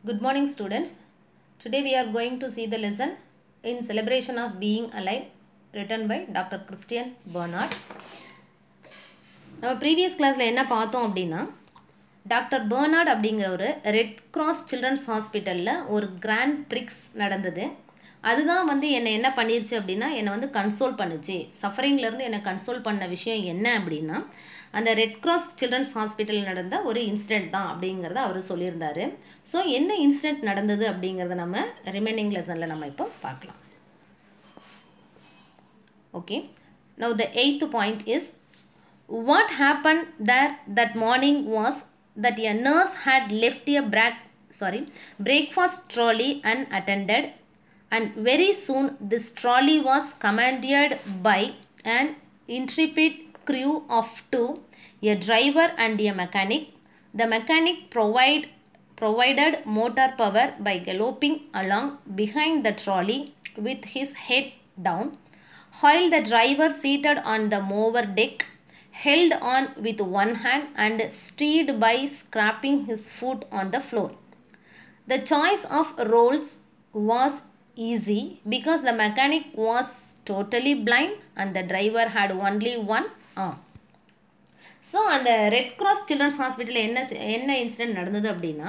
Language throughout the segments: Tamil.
Good morning, students. Today we are going to see the lesson in celebration of being alive, written by Dr. Christian Bernard. நம்ம ப்ரீவியஸ் கிளாஸில் என்ன பார்த்தோம் அப்படின்னா டாக்டர் பெர்னார்ட் அப்படிங்கிற ஒரு ரெட் கிராஸ் சில்ட்ரன்ஸ் ஹாஸ்பிட்டலில் ஒரு கிராண்ட் ப்ரிக்ஸ் நடந்தது அதுதான் வந்து என்னை என்ன பண்ணிருச்சு அப்படின்னா என்னை வந்து கன்சோல் பண்ணுச்சு சஃபரிங்லேருந்து என்னை கன்சோல் பண்ண விஷயம் என்ன அப்படின்னா அந்த ரெட் கிராஸ் சில்ட்ரன்ஸ் ஹாஸ்பிட்டலில் நடந்த ஒரு இன்சிடெண்ட் தான் அப்படிங்கிறத அவர் சொல்லியிருந்தார் ஸோ என்ன இன்சிடெண்ட் நடந்தது அப்படிங்கிறத நம்ம ரிமைனிங் லெசனில் நம்ம இப்போ பார்க்கலாம் okay now the eighth point is what happened there that morning was that a nurse had left a break, sorry, breakfast trolley unattended and very soon this trolley was commanded by an intrepid crew of two, a driver and a mechanic. The mechanic provide, provided motor power by galloping along behind the trolley with his head down, while the driver seated on the mower deck held on with one hand and steered by scraping his foot on the floor. The choice of roles was easy because the mechanic was totally blind and the driver had only one arm. So அந்த ரெட் கிராஸ் சில்ட்ரன்ஸ் ஹாஸ்பிட்டலில் என்ன என்ன இன்சிடென்ட் நடந்தது அப்படின்னா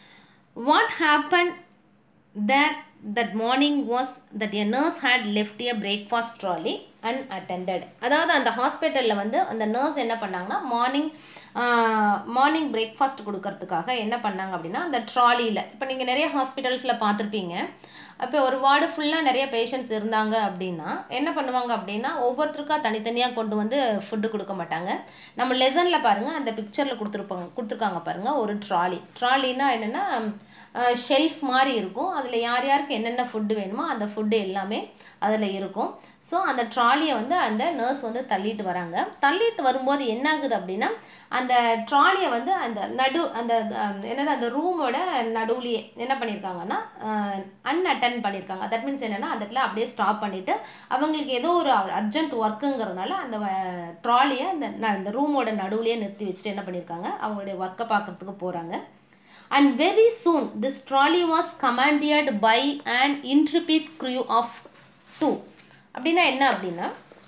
what happen there that morning was that a nurse had left a breakfast trolley unattended அதாவது அந்த ஹாஸ்பிட்டலில் வந்து அந்த நர்ஸ் என்ன பண்ணாங்கன்னா மார்னிங் மார்னிங் பிரேக்ஃபாஸ்ட் கொடுக்கறதுக்காக என்ன பண்ணாங்க அப்படின்னா அந்த ட்ராலியில் இப்போ நீங்கள் நிறைய ஹாஸ்பிட்டல்ஸில் பார்த்துருப்பீங்க அப்போ ஒரு வார்டு ஃபுல்லாக நிறைய பேஷண்ட்ஸ் இருந்தாங்க அப்படின்னா என்ன பண்ணுவாங்க அப்படின்னா ஒவ்வொருத்தருக்கா தனித்தனியாக கொண்டு வந்து ஃபுட்டு கொடுக்க மாட்டாங்க நம்ம லெசனில் பாருங்கள் அந்த பிக்சரில் கொடுத்துருப்பாங்க கொடுத்துருக்காங்க பாருங்கள் ஒரு ட்ராலி ட்ராலினா என்னென்னா ஷெல்ஃப் மாதிரி இருக்கும் அதில் யார் யாருக்கு என்னென்ன ஃபுட்டு வேணுமோ அந்த ஃபுட்டு எல்லாமே அதில் இருக்கும் ஸோ அந்த ட்ராலியை வந்து அந்த நர்ஸ் வந்து தள்ளிட்டு வராங்க தள்ளிட்டு வரும்போது என்ன ஆகுது அப்படின்னா அந்த ட்ராலியை வந்து அந்த நடு அந்த என்னது அந்த ரூமோட நடுவுலையே என்ன பண்ணியிருக்காங்கன்னா அன்அட்டன் பண்ணியிருக்காங்க தட் மீன்ஸ் என்னென்னா அந்த இடத்துல அப்படியே ஸ்டாப் பண்ணிவிட்டு அவங்களுக்கு ஏதோ ஒரு அர்ஜென்ட் ஒர்க்குங்கிறதுனால அந்த ட்ராலியை அந்த அந்த ரூமோட நடுவுலையே நிறுத்தி வச்சுட்டு என்ன பண்ணியிருக்காங்க அவங்களுடைய ஒர்க்கை பார்க்குறதுக்கு போகிறாங்க and very soon this trolley was commanded by an intrepid crew of two அப்படின்னா என்ன அப்படின்னா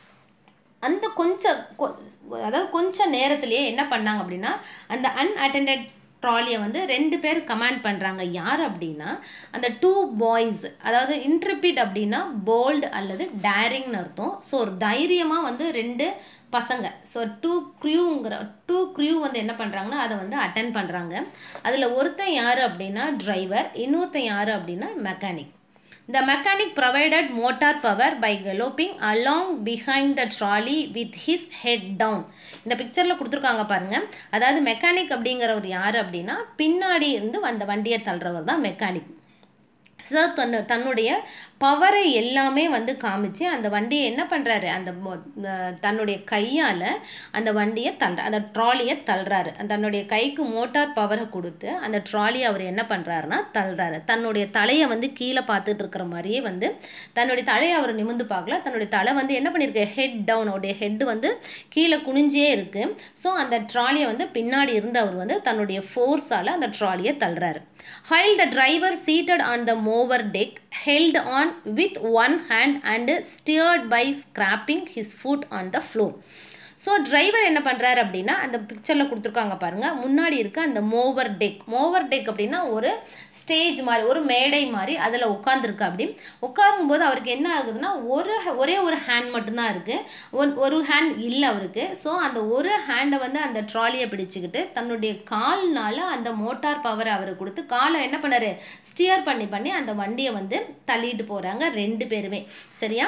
அந்த கொஞ்சம் அதாவது கொஞ்சம் நேரத்திலேயே என்ன பண்ணாங்க அப்படின்னா அந்த அன்அட்டெண்டட் ட்ராலியை வந்து ரெண்டு பேர் கமாண்ட் பண்ணுறாங்க யார் அப்படின்னா அந்த டூ பாய்ஸ் அதாவது இன்ட்ரிபிட் அப்படின்னா போல்டு அல்லது டேரிங்னு அர்த்தம் ஸோ ஒரு தைரியமாக வந்து ரெண்டு பசங்க ஸோ டூ க்ரியூங்கிற டூ க்ரியூ வந்து என்ன பண்ணுறாங்கன்னா அதை வந்து அட்டன் பண்ணுறாங்க அதில் ஒருத்தன் யார் அப்படின்னா டிரைவர் இன்னொருத்தன் யார் அப்படின்னா mechanic the mechanic provided motor power by galloping along behind the trolley with his head down இந்த பிக்சரில் கொடுத்துருக்காங்க பாருங்கள் அதாவது மெக்கானிக் அப்படிங்கிறவர் யார் அப்படின்னா பின்னாடி இருந்து அந்த வண்டியை தள்ளுறவர் தான் மெக்கானிக் ஸோ தன்னு தன்னுடைய பவரை எல்லாமே வந்து காமிச்சு அந்த வண்டியை என்ன பண்ணுறாரு அந்த தன்னுடைய கையால் அந்த வண்டியை தள்ளுற அந்த ட்ராலியை தள்ளுறாரு தன்னுடைய கைக்கு மோட்டார் பவரை கொடுத்து அந்த ட்ராலியை அவர் என்ன பண்ணுறாருன்னா தள்ளுறாரு தன்னுடைய தலையை வந்து கீழே பார்த்துட்டு இருக்கிற மாதிரியே வந்து தன்னுடைய தலையை அவர் நிமிந்து பார்க்கல தன்னுடைய தலை வந்து என்ன பண்ணியிருக்கு ஹெட் டவுன் அவருடைய ஹெட் வந்து கீழே குனிஞ்சே இருக்குது ஸோ அந்த ட்ராலியை வந்து பின்னாடி இருந்து அவர் வந்து தன்னுடைய ஃபோர்ஸால் அந்த ட்ராலியை தள்ளுறாரு while the driver seated on the mower deck held on with one hand and steered by scraping his foot on the floor so driver என்ன பண்ணுறாரு அப்படின்னா அந்த பிக்சரில் கொடுத்துருக்காங்க பாருங்கள் முன்னாடி இருக்க அந்த மோவர் டெக் மோவர் டெக் அப்படின்னா ஒரு ஸ்டேஜ் மாதிரி ஒரு மேடை மாதிரி அதில் உட்காந்துருக்கு அப்படி உட்காரும்போது அவருக்கு என்ன ஆகுதுன்னா ஒரு ஒரே ஒரு ஹேண்ட் மட்டும்தான் இருக்குது ஒரு ஹேண்ட் இல்லை அவருக்கு ஸோ அந்த ஒரு ஹேண்டை வந்து அந்த ட்ராலியை பிடிச்சிக்கிட்டு தன்னுடைய கால்னால் அந்த மோட்டார் பவரை அவர் கொடுத்து காலை என்ன பண்ணார் ஸ்டியர் பண்ணி பண்ணி அந்த வண்டியை வந்து தள்ளிட்டு போகிறாங்க ரெண்டு பேருமே சரியா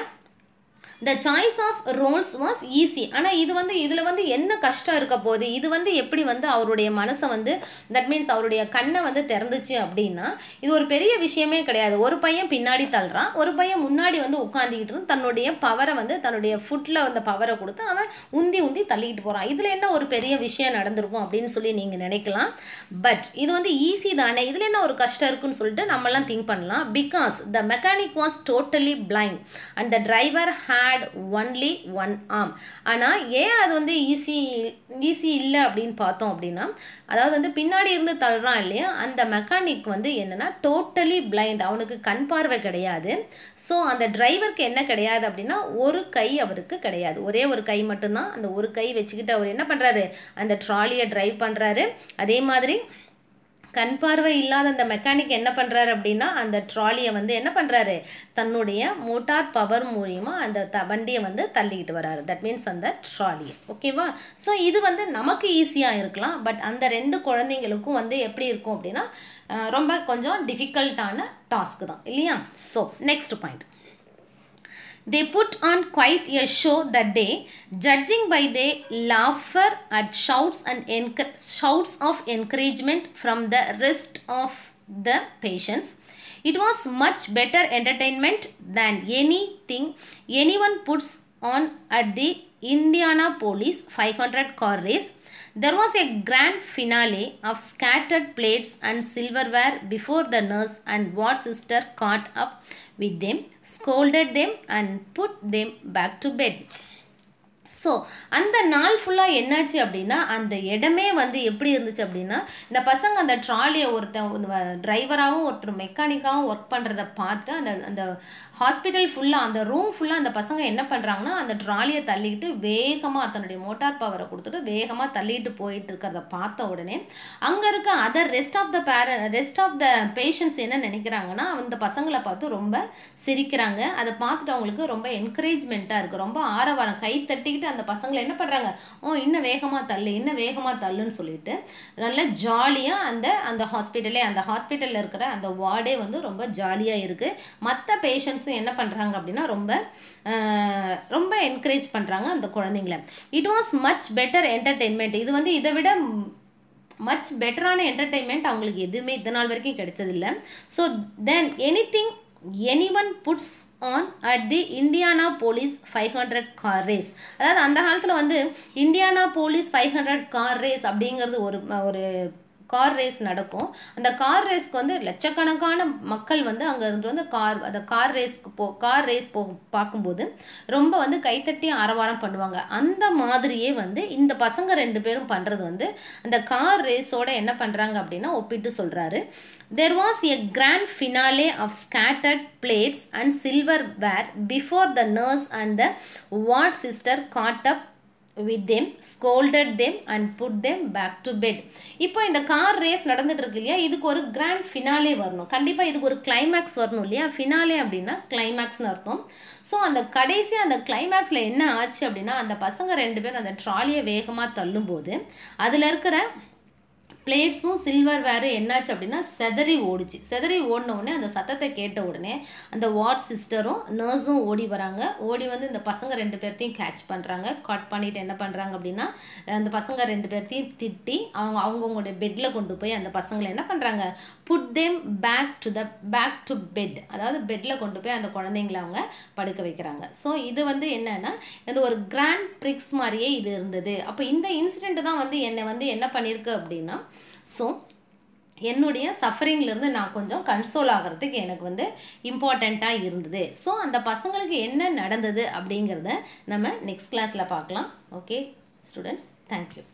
the choice of roles was easy ஆனால் இது வந்து இதில் வந்து என்ன கஷ்டம் இருக்க போகுது இது வந்து எப்படி வந்து அவருடைய மனசை வந்து தட் மீன்ஸ் அவருடைய கண்ணை வந்து திறந்துச்சு அப்படின்னா இது ஒரு பெரிய விஷயமே கிடையாது ஒரு பையன் பின்னாடி தள்ளுறான் ஒரு பையன் முன்னாடி வந்து உட்காந்துக்கிட்டு இருந்து தன்னுடைய பவரை வந்து தன்னுடைய ஃபுட்டில் அந்த பவரை கொடுத்து அவன் உந்தி உந்தி தள்ளிக்கிட்டு போகிறான் இதில் என்ன ஒரு பெரிய விஷயம் நடந்திருக்கும் அப்படின்னு சொல்லி நீங்கள் நினைக்கலாம் பட் இது வந்து ஈஸி தானே இதில் என்ன ஒரு கஷ்டம் இருக்குன்னு சொல்லிட்டு நம்மலாம் திங்க் பண்ணலாம் because the mechanic was totally blind and the driver had had only one arm ஆனால் ஏன் அது வந்து ஈஸி ஈஸி இல்லை அப்படின்னு பார்த்தோம் அப்படின்னா அதாவது வந்து பின்னாடி இருந்து தள்ளுறான் இல்லையா அந்த மெக்கானிக் வந்து என்னென்னா டோட்டலி பிளைண்ட் அவனுக்கு கண் பார்வை கிடையாது ஸோ அந்த டிரைவருக்கு என்ன கிடையாது அப்படின்னா ஒரு கை அவருக்கு கிடையாது ஒரே ஒரு கை மட்டும்தான் அந்த ஒரு கை வச்சுக்கிட்டு அவர் என்ன பண்ணுறாரு அந்த ட்ராலியை டிரைவ் பண்ணுறாரு அதே மாதிரி கண் பார்வை இல்லாத அந்த மெக்கானிக் என்ன பண்ணுறாரு அப்படின்னா அந்த ட்ராலியை வந்து என்ன பண்ணுறாரு தன்னுடைய மோட்டார் பவர் மூலியமாக அந்த த வண்டியை வந்து தள்ளிக்கிட்டு வராரு தட் மீன்ஸ் அந்த ட்ராலியை ஓகேவா ஸோ இது வந்து நமக்கு ஈஸியாக இருக்கலாம் பட் அந்த ரெண்டு குழந்தைங்களுக்கும் வந்து எப்படி இருக்கும் அப்படின்னா அஹ், ரொம்ப கொஞ்சம் டிஃபிகல்ட்டான டாஸ்க் தான் இல்லையா so next point They put on quite a show that day, judging by their laughter at shouts and enc- shouts of encouragement from the rest of the patients. It was much better entertainment than anything anyone puts on at the Indianapolis 500 car race. There was a grand finale of scattered plates and silverware before the nurse and ward sister caught up with them, scolded them, and put them back to bed. So அந்த நாள் ஃபுல்லாக என்னாச்சு அப்படின்னா அந்த இடமே வந்து எப்படி இருந்துச்சு அப்படின்னா இந்த பசங்க அந்த ட்ராலியை ஒருத்தன் டிரைவராகவும் ஒருத்தர் மெக்கானிக்காகவும் ஒர்க் பண்ணுறத பார்த்து அந்த அந்த ஹாஸ்பிட்டல் ஃபுல்லாக அந்த ரூம் ஃபுல்லாக அந்த பசங்க என்ன பண்ணுறாங்கன்னா அந்த ட்ராலியை தள்ளிக்கிட்டு வேகமாக தன்னுடைய மோட்டார் பவரை கொடுத்துட்டு வேகமாக தள்ளிட்டு போயிட்டு இருக்கிறத பார்த்த உடனே அங்கே இருக்க அதர் ரெஸ்ட் ஆஃப் த பேர ரெஸ்ட் ஆஃப் த பேஷண்ட்ஸ் என்ன நினைக்கிறாங்கன்னா அந்த பசங்களை பார்த்து ரொம்ப சிரிக்கிறாங்க அதை பார்த்துட்டு அவங்களுக்கு ரொம்ப என்கரேஜ்மெண்ட்டாக இருக்குது ரொம்ப ஆரவாரம் கை தட்டிக்கிட்டு அந்த பசங்களை என்ன பண்ணுறாங்க ஓ இன்னும் வேகமாக தள்ளு இன்னும் வேகமாக தள்ளுன்னு சொல்லிட்டு நல்ல ஜாலியாக அந்த அந்த ஹாஸ்பிட்டலே அந்த ஹாஸ்பிட்டலில் இருக்கிற அந்த வார்டே வந்து ரொம்ப ஜாலியாக இருக்குது மற்ற பேஷண்ட்ஸும் என்ன பண்ணுறாங்க அப்படின்னா ரொம்ப ஆஹ், ரொம்ப என்கரேஜ் பண்ணுறாங்க அந்த குழந்தைங்கள it was much better entertainment இது வந்து இதை விட மச் பெட்டரான என்டர்டெயின்மெண்ட் அவங்களுக்கு எதுவுமே இது நாள் வரைக்கும் கிடைச்சதில்ல so then anything anyone puts on at the Indianapolis five hundred car race அதாவது அந்த காலத்தில் வந்து Indianapolis five hundred car race அப்படிங்கிறது ஒரு ஒரு கார் ரேஸ் நடக்கும் அந்த கார் ரேஸ்க்கு வந்து லட்சக்கணக்கான மக்கள் வந்து அங்கே இருந்து வந்து கார் அந்த கார் ரேஸ்க்கு போ கார் ரேஸ் போ பார்க்கும்போது ரொம்ப வந்து கைத்தட்டி ஆரவாரம் பண்ணுவாங்க அந்த மாதிரியே வந்து இந்த பசங்க ரெண்டு பேரும் பண்ணுறது வந்து அந்த கார் ரேஸோட என்ன பண்ணுறாங்க அப்படின்னா ஒப்பிட்டு சொல்கிறாரு there was a grand finale of scattered plates and silver where before the nurse and the ward sister caught up with them scolded them and put them back to bed இப்போ இந்த கார் ரேஸ் நடந்துட்டு இருக்கு இல்லையா இதுக்கு ஒரு கிராண்ட் ஃபினாலே வரணும் கண்டிப்பாக இதுக்கு ஒரு கிளைமேக்ஸ் வரணும் இல்லையா ஃபினாலே அப்படின்னா கிளைமேக்ஸ்னு அர்த்தம் ஸோ அந்த கடைசி அந்த கிளைமேக்ஸில் என்ன ஆச்சு அப்படின்னா அந்த பசங்க ரெண்டு பேரும் அந்த ட்ராலியை வேகமாக தள்ளும்போது அதில் இருக்கிற பிளேட்ஸும் சில்வர் வேறு என்னாச்சு அப்படின்னா செதறி ஓடிச்சு செதறி ஓடின உடனே அந்த சத்தத்தை கேட்ட உடனே அந்த வார்ட் சிஸ்டரும் நர்ஸும் ஓடி வராங்க ஓடி வந்து இந்த பசங்க ரெண்டு பேர்த்தையும் கேட்ச் பண்ணுறாங்க கட் பண்ணிட்டு என்ன பண்ணுறாங்க அப்படின்னா அந்த பசங்க ரெண்டு பேர்த்தையும் திட்டி அவங்க அவங்கவுங்களுடைய பெட்டில் கொண்டு போய் அந்த பசங்களை என்ன பண்ணுறாங்க put them back to the back to bed அதாவது பெட்டில் கொண்டு போய் அந்த குழந்தைங்கள அவங்க படுக்க வைக்கிறாங்க ஸோ இது வந்து என்னன்னா இது ஒரு கிராண்ட் ப்ரிக்ஸ் மாதிரியே இது இருந்தது அப்போ இந்த இன்சிடெண்ட் தான் வந்து என்னை வந்து என்ன பண்ணியிருக்கு அப்படின்னா ஸோ என்னுடைய சஃபரிங்லேருந்து நான் கொஞ்சம் கன்சோல் ஆகிறதுக்கு எனக்கு வந்து இம்பார்ட்டண்ட்டாக இருந்தது ஸோ அந்த பசங்களுக்கு என்ன நடந்தது அப்படிங்கிறத நம்ம நெக்ஸ்ட் கிளாஸில் பார்க்கலாம் ஓகே ஸ்டூடெண்ட்ஸ் தேங்க்யூ